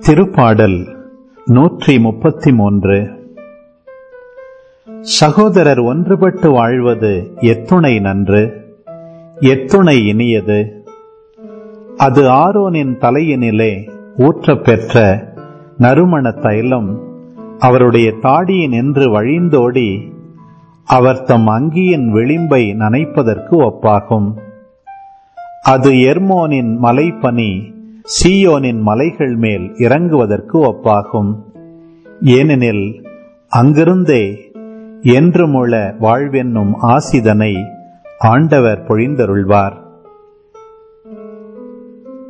திருப்பாடல் நூற்றி முப்பத்தி மூன்று சகோதரர் ஒன்றுபட்டு வாழ்வது எத்துணை நன்று எத்துணை இனியது அது ஆரோனின் தலையினிலே ஊற்றப் பெற்ற நறுமண தைலம் அவருடைய தாடியினின்று வழிந்தோடி அவர் தம் அங்கியின் விளிம்பை நனைப்பதற்கு ஒப்பாகும் அது எர்மோனின் மலைப்பனி சீயோனின் மலைகள் மேல் இறங்குவதற்கு ஒப்பாகும் ஏனெனில் அங்கிருந்தே என்றுமுள்ள வாழ்வென்னும் ஆசிதனை ஆண்டவர் பொழிந்தருள்வார்